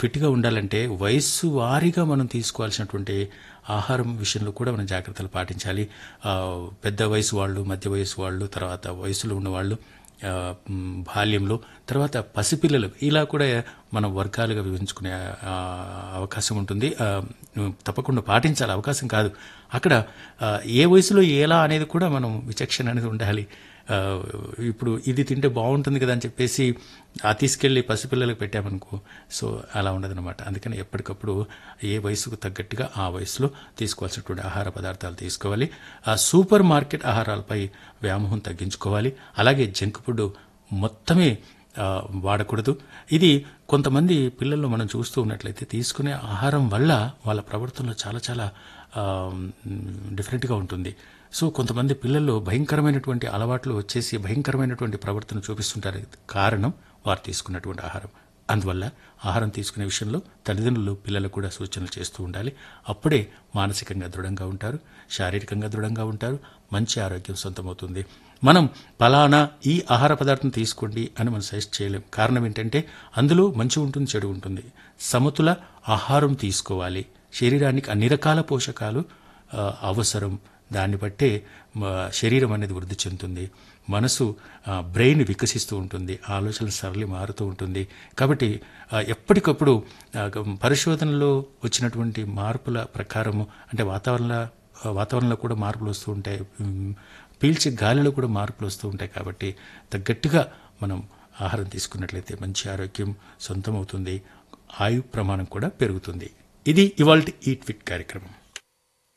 ఫిట్గా ఉండాలంటే వయస్సు వారీగా మనం తీసుకోవాల్సినటువంటి ఆహారం విషయంలో కూడా మనం జాగ్రత్తలు పాటించాలి ఆ, పెద్ద వయసు వాళ్ళు మధ్య వయసు వాళ్ళు తర్వాత వయసులో ఉన్నవాళ్ళు ఆ, మ్, బాల్యంలో తర్వాత పసిపిల్లలు ఇలా కూడా మనం వర్గాలుగా విభజించుకునే ఆ, అవకాశం ఉంటుంది ఆ, తప్పకుండా పాటించాలి అవకాశం కాదు అక్కడ ఆ, ఏ వయసులో ఎలా అనేది కూడా మనం విచక్షణ అనేది ఉండాలి ఆ, ఇప్పుడు ఇది తింటే బాగుంటుంది కదా అని చెప్పేసి ఆ తీసుకెళ్లి పసిపిల్లలకు పెట్టామనుకో సో అలా ఉండదన్నమాట అందుకని ఎప్పటికప్పుడు ఏ వయసుకు తగ్గట్టుగా ఆ వయసులో తీసుకోవాల్సినటువంటి ఆహార పదార్థాలు తీసుకోవాలి ఆ సూపర్ మార్కెట్ ఆహారాలపై వ్యామోహం తగ్గించుకోవాలి అలాగే జంక్ ఫుడ్ మొత్తమే ఆ, వాడకూడదు ఇది కొంతమంది పిల్లల్లో మనం చూస్తూ ఉన్నట్లయితే తీసుకునే ఆహారం వల్ల వాళ్ళ ప్రవర్తనలో చాలా చాలా ఆ, డిఫరెంట్గా ఉంటుంది సో కొంతమంది పిల్లల్లో భయంకరమైనటువంటి అలవాట్లు వచ్చేసి భయంకరమైనటువంటి ప్రవర్తన చూపిస్తుంటారు కారణం వారు తీసుకున్నటువంటి ఆహారం అందువల్ల ఆహారం తీసుకునే విషయంలో తల్లిదండ్రులు పిల్లలకు కూడా సూచనలు చేస్తూ ఉండాలి అప్పుడే మానసికంగా దృఢంగా ఉంటారు శారీరకంగా దృఢంగా ఉంటారు మంచి ఆరోగ్యం సొంతమవుతుంది మనం పలానా ఈ ఆహార పదార్థం తీసుకోండి అని మనం సజెస్ట్ చేయలేం కారణం ఏంటంటే అందులో మంచి ఉంటుంది చెడు ఉంటుంది సమతుల ఆహారం తీసుకోవాలి శరీరానికి అన్ని రకాల పోషకాలు ఆ, అవసరం దాన్ని బట్టే మ, శరీరం అనేది వృద్ధి చెందుతుంది మనసు ఆ, బ్రెయిన్ వికసిస్తూ ఉంటుంది ఆలోచన సరళి మారుతూ ఉంటుంది కాబట్టి ఆ, ఎప్పటికప్పుడు ఆ, గ- పరిశోధనలో వచ్చినటువంటి మార్పుల ప్రకారము అంటే వాతావరణ వాతావరణంలో కూడా మార్పులు వస్తూ ఉంటాయి ఉమ్, పీల్చే గాలిలో కూడా మార్పులు వస్తూ ఉంటాయి కాబట్టి తగ్గట్టుగా మనం ఆహారం తీసుకున్నట్లయితే మంచి ఆరోగ్యం సొంతమవుతుంది ఆయు ప్రమాణం కూడా పెరుగుతుంది ఇది ఇవాల్టి ఈట్ ఫిట్ కార్యక్రమం